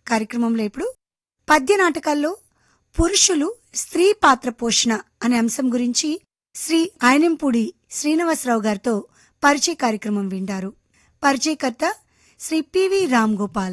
కార్యక్రమంలో ఇప్పుడు పద్య నాటకాల్లో పురుషులు స్త్రీ పాత్ర పోషణ అనే అంశం గురించి శ్రీ ఆయనంపూడి శ్రీనివాసరావు గారితో పరిచయ కార్యక్రమం వింటారు పరిచయకర్త శ్రీ పివి రామ్ గోపాల్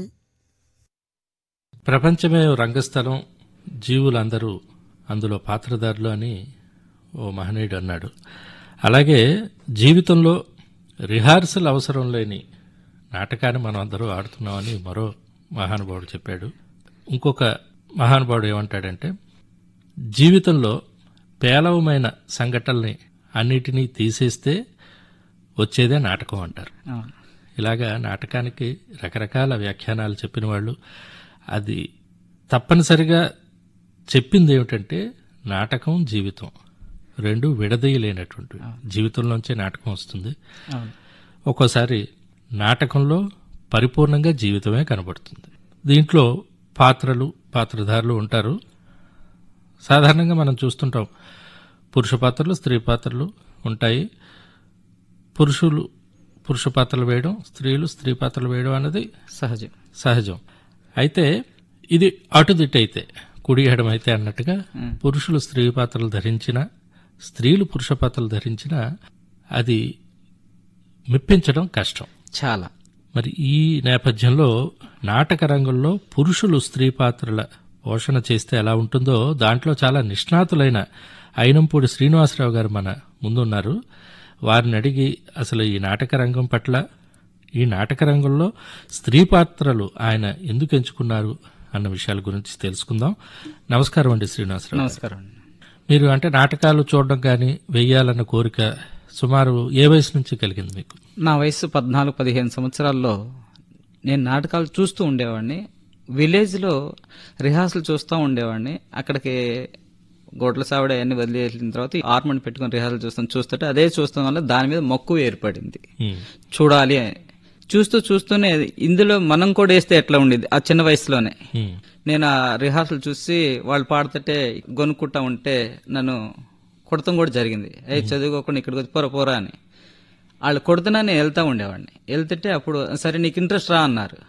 ప్రపంచమే ఓ రంగస్థలం జీవులందరూ అందులో పాత్రధారులు అని ఓ మహనీయుడు అన్నాడు అలాగే జీవితంలో రిహార్సల్ అవసరం లేని నాటకాన్ని మనం అందరూ ఆడుతున్నామని మరో మహానుభావుడు చెప్పాడు ఇంకొక మహానుభావుడు ఏమంటాడంటే జీవితంలో పేలవమైన సంఘటనల్ని అన్నిటినీ తీసేస్తే వచ్చేదే నాటకం అంటారు అవును ఇలాగా నాటకానికి రకరకాల వ్యాఖ్యానాలు చెప్పిన వాళ్ళు అది తప్పనిసరిగా చెప్పింది ఏమిటంటే నాటకం జీవితం రెండు విడదీయలేనటువంటి జీవితంలోంచే నాటకం వస్తుంది అవును ఒక్కోసారి నాటకంలో పరిపూర్ణంగా జీవితమే కనబడుతుంది దీంట్లో పాత్రలు పాత్రధారులు ఉంటారు సాధారణంగా మనం చూస్తుంటాం పురుష పాత్రలు స్త్రీ పాత్రలు ఉంటాయి పురుషులు పురుష పాత్రలు వేయడం స్త్రీలు స్త్రీ పాత్రలు వేయడం అనేది సహజం సహజం అయితే ఇది అటుదిట్టయితే కుడి ఎడమ అయితే అన్నట్టుగా పురుషులు స్త్రీ పాత్రలు ధరించిన స్త్రీలు పురుష పాత్రలు ధరించిన అది మెప్పించడం కష్టం చాలా మరి ఈ నేపథ్యంలో నాటక రంగంలో పురుషులు స్త్రీ పాత్రల పోషణ చేస్తే ఎలా ఉంటుందో దాంట్లో చాలా నిష్ణాతులైన అయినంపూడి శ్రీనివాసరావు గారు మన ముందున్నారు వారిని అడిగి అసలు ఈ నాటక రంగం పట్ల ఈ నాటక రంగంలో స్త్రీ పాత్రలు ఆయన ఎందుకు ఎంచుకున్నారు అన్న విషయాల గురించి తెలుసుకుందాం నమస్కారం అండి శ్రీనివాసరావు గారు. నమస్కారం అండి మీరు అంటే నాటకాలు చూడడం కానీ వెయ్యాలన్న కోరిక సుమారు ఏ వయసు నుంచి కలిగింది మీకు నా వయసు పద్నాలుగు పదిహేను సంవత్సరాల్లో నేను నాటకాలు చూస్తూ ఉండేవాడిని విలేజ్లో రిహార్సల్ చూస్తూ ఉండేవాడిని అక్కడికి గొడ్ల సావిడ అవన్నీ వదిలేసిన తర్వాత ఆర్మెంట్ పెట్టుకొని రిహార్సల్ చూస్తాం చూస్తుంటే అదే చూస్తాం వల్ల దాని మీద మక్కువ ఏర్పడింది ఉమ్, చూడాలి అని. చూస్తూ చూస్తూనే ఇందులో మనం కూడా వేస్తే ఎట్లా ఉండేది ఆ చిన్న వయసులోనే ఉమ్, నేను ఆ రిహార్సల్ చూసి వాళ్ళు పాడుతుంటే గొనుక్కుంటా ఉంటే నన్ను కొడతాం కూడా జరిగింది ఏ చదువుకోకుండా ఇక్కడికి వచ్చి పోరా పోరా అని వాళ్ళు కొడుతున్నా నేను వెళ్తా ఉండేవాడిని వెళ్తుంటే అప్పుడు సరే నీకు ఇంట్రెస్ట్ రా అన్నారు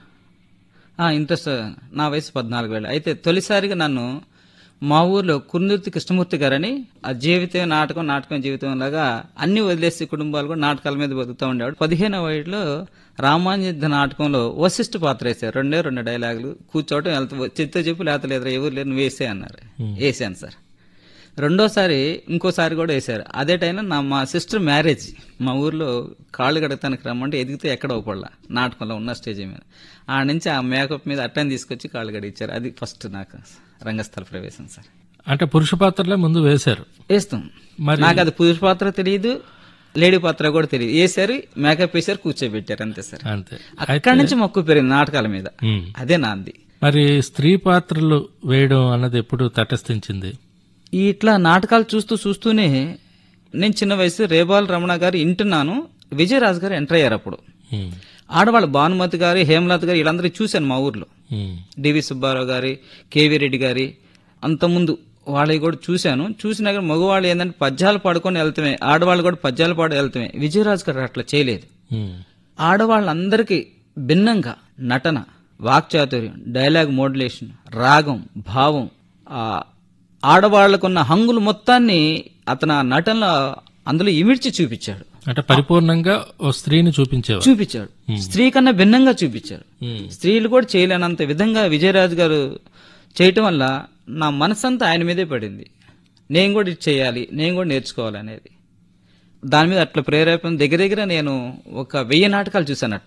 ఆ ఇంట్రెస్ట్ నా వయసు పద్నాలుగు వేలు అయితే తొలిసారిగా నన్ను మా ఊర్లో కుర్నూర్తి కృష్ణమూర్తి గారని ఆ జీవితం నాటకం నాటకం జీవితం లాగా అన్ని వదిలేసి కుటుంబాలు కూడా నాటకాల మీద బతుకుతూ ఉండేవాడు పదిహేనవ ఏడులో రామానుజ నాటకంలో వశిష్ఠ పాత్ర వేశారు రెండే రెండు డైలాగులు కూర్చోవటం వెళ్తా చెత్త చెప్పు లేతలేదురా ఎవరు లేరు నువ్వు వేసే అన్నారు వేసాను సార్ రెండోసారి ఇంకోసారి కూడా వేశారు అదే టైంలో నా మా సిస్టర్ మ్యారేజ్ మా ఊర్లో కాళ్ళు గడగటానికి రమ్మంటే ఎదిగితే ఎక్కడ ఒకళ్ళ నాటకంలో ఉన్న స్టేజ్ మీద ఆ నుంచి ఆ మేకప్ మీద అట్టని తీసుకొచ్చి కాళ్ళు గడిగించారు అది ఫస్ట్ నాకు రంగస్థల ప్రవేశం సార్ అంటే పురుష పాత్రలే ముందు వేశారు వేస్తాం మరి- నాకు అది పురుష పాత్ర తెలియదు లేడీ పాత్ర కూడా తెలియదు వేసారు మేకప్ వేసారు కూర్చోబెట్టారు అంతే సార్ అంతే అక్కడి నుంచి మక్కువ పెరిగింది నాటకాల మీద ఉమ్. అదే నాంది మరి స్త్రీ పాత్రలు వేయడం అన్నది ఎప్పుడు తటస్థించింది ఈ ఇట్లా నాటకాలు చూస్తూ చూస్తూనే నేను చిన్న వయసు రేబాల్ రమణ గారు ఇంటున్నాను విజయరాజు గారు ఎంటర్ అయ్యారు అప్పుడు ఉమ్, ఆడవాళ్ళు భానుమతి గారు హేమలత గారు వీళ్ళందరూ చూశాను మా ఊర్లో ఉమ్, డివి సుబ్బారావు గారి కేవీ రెడ్డి గారి అంతకుముందు వాళ్ళవి కూడా చూశాను చూసినా కానీ మగవాళ్ళు ఏంటంటే పద్యాలు పాడుకొని వెళ్తామే ఆడవాళ్ళు కూడా పద్యాలు పాడు వెళ్తామే విజయరాజు గారు అట్లా చేయలేదు ఉమ్, ఆడవాళ్ళందరికీ భిన్నంగా నటన వాక్చాతుర్యం డైలాగ్ మోడ్యులేషన్ రాగం భావం ఆ ఆడవాళ్లకున్న హంగులు మొత్తాన్ని అతను ఆ నటనలో అందులో ఇమిడ్చి చూపించాడు అంటే పరిపూర్ణంగా ఓ స్త్రీని చూపించేవారు చూపించాడు స్త్రీ కన్నా భిన్నంగా చూపించాడు ఉమ్, స్త్రీలు కూడా చేయలేనంత విధంగా విజయరాజు గారు చేయటం వల్ల నా మనసంతా ఆయన మీదే పడింది నేను కూడా ఇది చేయాలి నేను కూడా నేర్చుకోవాలి అనేది దాని మీద అట్లా ప్రేరేపణ దగ్గర దగ్గర నేను ఒక వెయ్యి నాటకాలు చూశాను అట్లా